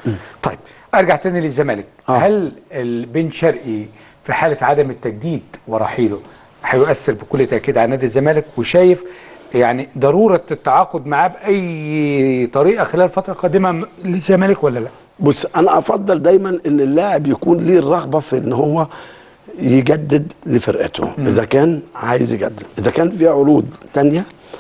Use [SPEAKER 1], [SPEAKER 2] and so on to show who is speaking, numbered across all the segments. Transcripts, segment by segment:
[SPEAKER 1] طيب ارجع تاني للزمالك
[SPEAKER 2] آه.
[SPEAKER 1] هل بن شرقي في حاله عدم التجديد ورحيله هيؤثر بكل تاكيد على نادي الزمالك وشايف يعني ضروره التعاقد معاه باي طريقه خلال الفتره القادمه للزمالك ولا لا؟
[SPEAKER 2] بص انا افضل دايما ان اللاعب يكون ليه الرغبه في ان هو يجدد لفرقته اذا كان عايز يجدد اذا كان في عروض تانية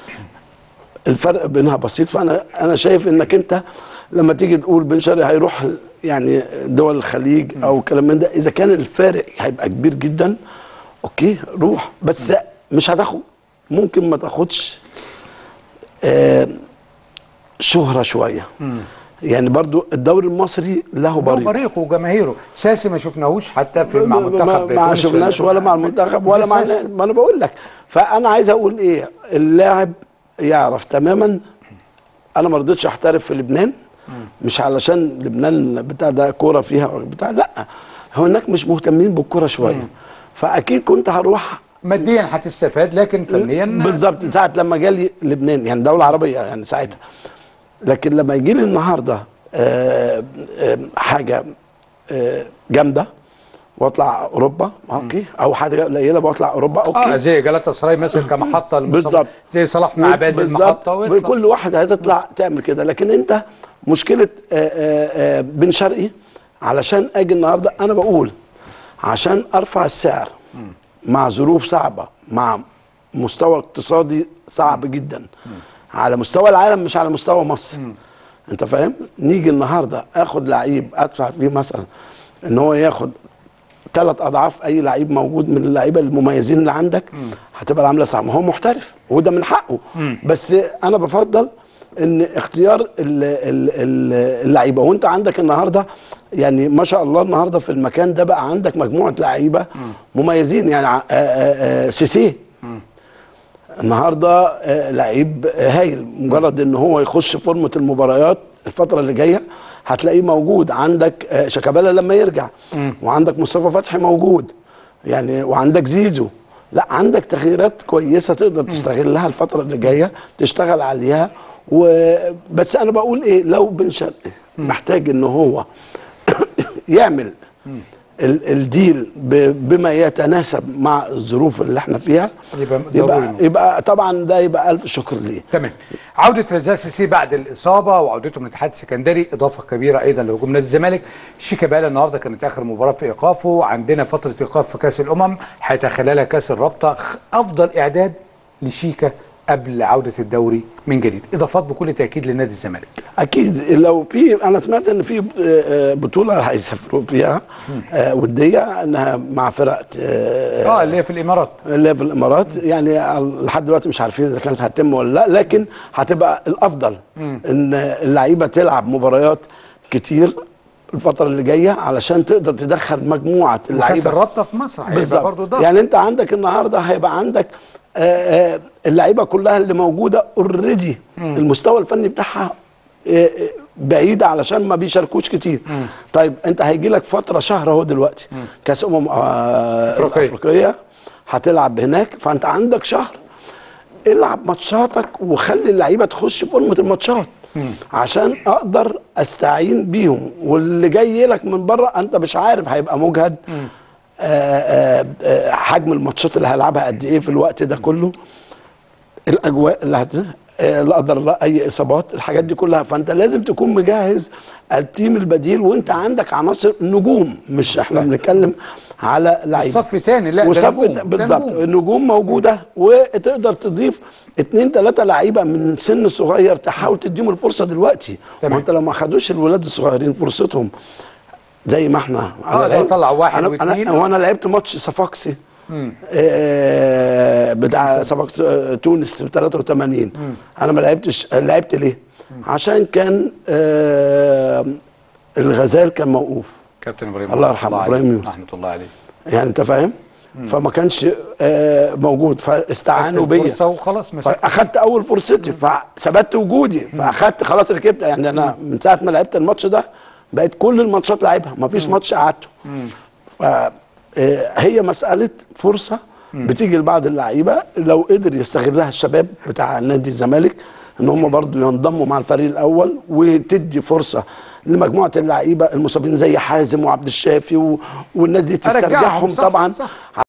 [SPEAKER 2] الفرق بينها بسيط فانا انا شايف انك انت لما تيجي تقول بن شرقي هيروح يعني دول الخليج او كلام من ده اذا كان الفارق هيبقى كبير جدا اوكي روح بس مش هتاخد ممكن ما تاخدش آه شهره شويه يعني برضو الدوري المصري له
[SPEAKER 1] هو
[SPEAKER 2] بريق
[SPEAKER 1] بريقه وجماهيره ساسي ما شفناهوش حتى في مع
[SPEAKER 2] ما-
[SPEAKER 1] منتخب
[SPEAKER 2] ما, ما
[SPEAKER 1] تونس
[SPEAKER 2] شفناش ولا مع المنتخب ولا مع
[SPEAKER 1] ساسي.
[SPEAKER 2] ما انا بقول لك فانا عايز اقول ايه اللاعب يعرف تماما انا ما رضيتش احترف في لبنان مش علشان لبنان بتاع ده كوره فيها ولا بتاع لا هناك مش مهتمين بالكوره شويه فاكيد كنت هروح
[SPEAKER 1] ماديا هتستفاد لكن فنيا
[SPEAKER 2] بالظبط ساعه لما جالي لبنان يعني دوله عربيه يعني ساعتها لكن لما يجي لي النهارده آه، آه، حاجه آه، جامده واطلع اوروبا اوكي او حاجه قليله واطلع اوروبا اوكي
[SPEAKER 1] اه زي جلاتا سراي مثلا كمحطه للمصاب.
[SPEAKER 2] بالظبط.
[SPEAKER 1] زي صلاح مع باز
[SPEAKER 2] بالظبط.
[SPEAKER 1] المحطه ويطلع.
[SPEAKER 2] كل واحد هتطلع تعمل كده لكن انت مشكله آه، آه، آه، بن شرقي علشان اجي النهارده انا بقول عشان ارفع السعر مع ظروف صعبه مع مستوى اقتصادي صعب جدا على مستوى العالم مش على مستوى مصر انت فاهم نيجي النهارده اخد لعيب ادفع فيه مثلا ان هو ياخد ثلاث اضعاف اي لعيب موجود من اللعيبه المميزين اللي عندك هتبقى العمله صعبه هو محترف وده من حقه بس انا بفضل ان اختيار ال- ال- ال- اللعيبه وانت عندك النهارده يعني ما شاء الله النهارده في المكان ده بقى عندك مجموعه لعيبه مميزين يعني ع- آه، آه، آه، سيسي النهارده آه، لعيب آه، هايل مجرد ان هو يخش فورمه المباريات الفتره اللي جايه هتلاقيه موجود عندك آه، شيكابالا لما يرجع وعندك مصطفى فتحي موجود يعني وعندك زيزو لا عندك تغييرات كويسه تقدر تستغلها الفتره اللي جايه تشتغل عليها وبس انا بقول ايه لو بن شرقي محتاج ان هو يعمل ال- الديل ب- بما يتناسب مع الظروف اللي احنا فيها
[SPEAKER 1] يبقى
[SPEAKER 2] يبقى,
[SPEAKER 1] ضروري.
[SPEAKER 2] يبقى طبعا ده يبقى الف شكر ليه
[SPEAKER 1] تمام عودة رزاق سيسي بعد الإصابة وعودته من الاتحاد السكندري إضافة كبيرة أيضا لهجوم نادي الزمالك شيكابالا النهاردة كانت آخر مباراة في إيقافه عندنا فترة إيقاف في كأس الأمم هيتخللها كأس الرابطة خ- أفضل إعداد لشيكا قبل عودة الدوري من جديد إضافات بكل تأكيد لنادي الزمالك
[SPEAKER 2] اكيد لو في انا سمعت ان في آه، بطوله هيسافروا فيها آه، وديه انها مع فرق آه،
[SPEAKER 1] اه اللي هي في الإمارات
[SPEAKER 2] اللي هي في الامارات يعني لحد دلوقتي مش عارفين اذا كانت هتتم ولا لا لكن هتبقى الافضل ان اللعيبه تلعب مباريات كتير الفتره اللي جايه علشان تقدر تدخل مجموعه
[SPEAKER 1] وكأس
[SPEAKER 2] اللعيبه
[SPEAKER 1] الرابطة في مصر هيبقى برضه
[SPEAKER 2] بالظبط
[SPEAKER 1] ضغط
[SPEAKER 2] يعني انت عندك النهارده هيبقى عندك آه، آه، اللعيبه كلها اللي موجوده اوريدي المستوى الفني بتاعها آه، آه، بعيد علشان ما بيشاركوش كتير طيب انت هيجي لك فتره شهر اهو دلوقتي كاس امم آه،
[SPEAKER 1] أفريقية.
[SPEAKER 2] افريقيه هتلعب هناك فانت عندك شهر العب ماتشاتك وخلي اللعيبه تخش فورمه الماتشات عشان اقدر استعين بيهم واللي جاي لك من بره انت مش عارف هيبقى مجهد آه، آه، آه، حجم الماتشات اللي هيلعبها قد ايه في الوقت ده كله الاجواء اللي هت آه، لا قدر الله اي اصابات الحاجات دي كلها فانت لازم تكون مجهز التيم البديل وانت عندك عناصر نجوم مش احنا بنتكلم على لعيبه
[SPEAKER 1] صف تاني لا ده
[SPEAKER 2] وصف
[SPEAKER 1] نجوم، ده
[SPEAKER 2] بالظبط
[SPEAKER 1] نجوم.
[SPEAKER 2] النجوم موجوده وتقدر تضيف اتنين تلاته لعيبه من سن صغير تحاول تديهم الفرصه دلوقتي
[SPEAKER 1] تمام.
[SPEAKER 2] ما انت لو ما خدوش الولاد الصغيرين فرصتهم زي ما احنا
[SPEAKER 1] اه،
[SPEAKER 2] أنا
[SPEAKER 1] لو
[SPEAKER 2] لعبت-
[SPEAKER 1] طلع واحد
[SPEAKER 2] أنا
[SPEAKER 1] واتنين.
[SPEAKER 2] انا وانا لعبت ماتش صفاقسي آه بتاع صفاقس آه، تونس 83 انا ما لعبتش لعبت ليه؟ عشان كان آه الغزال كان موقوف
[SPEAKER 1] كابتن إبراهيم
[SPEAKER 2] الله يرحمه،
[SPEAKER 1] عليه.
[SPEAKER 2] إبراهيم يونس.
[SPEAKER 1] رحمة الله عليه
[SPEAKER 2] يعني انت فاهم؟ فما كانش آه موجود فاستعانوا بيا
[SPEAKER 1] فرصة وخلاص مسكت
[SPEAKER 2] فاخدت اول فرصتي فثبت وجودي فاخدت خلاص ركبت يعني انا من ساعه ما لعبت الماتش ده بقيت كل الماتشات لعبها ما فيش ماتش قعدته فهي مساله فرصه بتيجي لبعض اللعيبه لو قدر يستغلها الشباب بتاع نادي الزمالك ان هم برضو ينضموا مع الفريق الاول وتدي فرصه لمجموعه اللعيبه المصابين زي حازم وعبد الشافي و... والناس دي
[SPEAKER 1] أرجعهم،
[SPEAKER 2] تسترجعهم
[SPEAKER 1] صح،
[SPEAKER 2] طبعا
[SPEAKER 1] صح.